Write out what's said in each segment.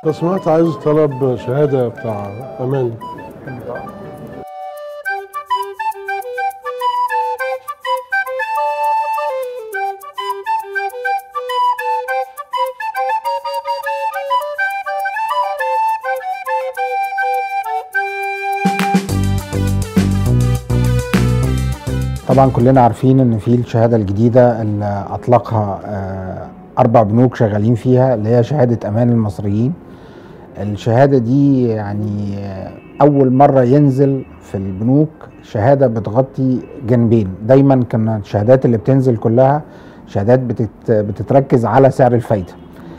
لو سمحت عايز طلب شهادة بتاع أمان طبعا كلنا عارفين ان في الشهاده الجديده اللي اطلقها آه، اربع بنوك شغالين فيها اللي هي شهاده امان المصريين الشهاده دي يعني آه، اول مره ينزل في البنوك شهاده بتغطي جانبين دايما كانت الشهادات اللي بتنزل كلها شهادات بتت بتتركز على سعر الفايده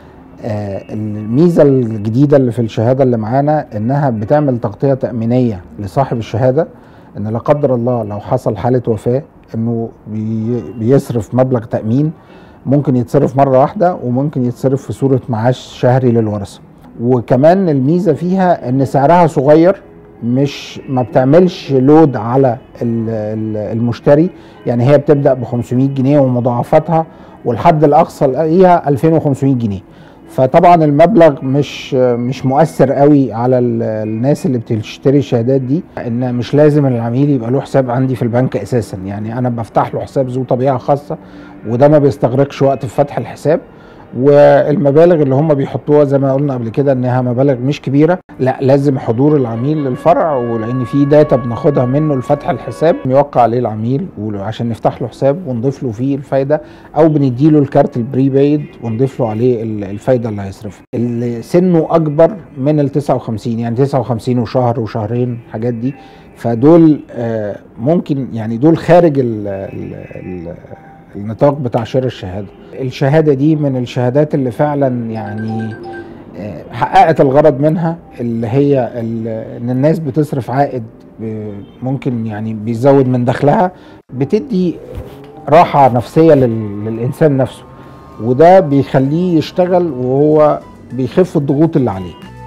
آه، الميزه الجديده اللي في الشهاده اللي معانا انها بتعمل تغطيه تامينيه لصاحب الشهاده ان لا قدر الله لو حصل حاله وفاه انه بي بيصرف مبلغ تامين ممكن يتصرف مره واحده وممكن يتصرف في صوره معاش شهري للورثه وكمان الميزه فيها ان سعرها صغير مش ما بتعملش لود على ال- ال- المشتري يعني هي بتبدا ب 500 جنيه ومضاعفاتها والحد الاقصى ليها 2500 جنيه فطبعا المبلغ مش مش مؤثر قوي على ال- الناس اللي بتشتري الشهادات دي ان مش لازم العميل يبقى له حساب عندي في البنك اساسا يعني انا بفتح له حساب ذو طبيعه خاصه وده ما بيستغرقش وقت في فتح الحساب والمبالغ اللي هم بيحطوها زي ما قلنا قبل كده انها مبالغ مش كبيره لا لازم حضور العميل للفرع ولان في داتا بناخدها منه لفتح الحساب يوقع عليه العميل عشان نفتح له حساب ونضيف له فيه الفايده او بنديله الكارت البريبايد ونضيف له عليه ال- الفايده اللي هيصرفها اللي سنه اكبر من ال 59 يعني 59 وشهر وشهرين الحاجات دي فدول آه، ممكن يعني دول خارج ال ال ال النطاق بتاع شراء الشهاده الشهاده دي من الشهادات اللي فعلا يعني آه، حققت الغرض منها اللي هي ال- ان الناس بتصرف عائد ب- ممكن يعني بيزود من دخلها بتدي راحه نفسيه لل- للانسان نفسه وده بيخليه يشتغل وهو بيخف الضغوط اللي عليه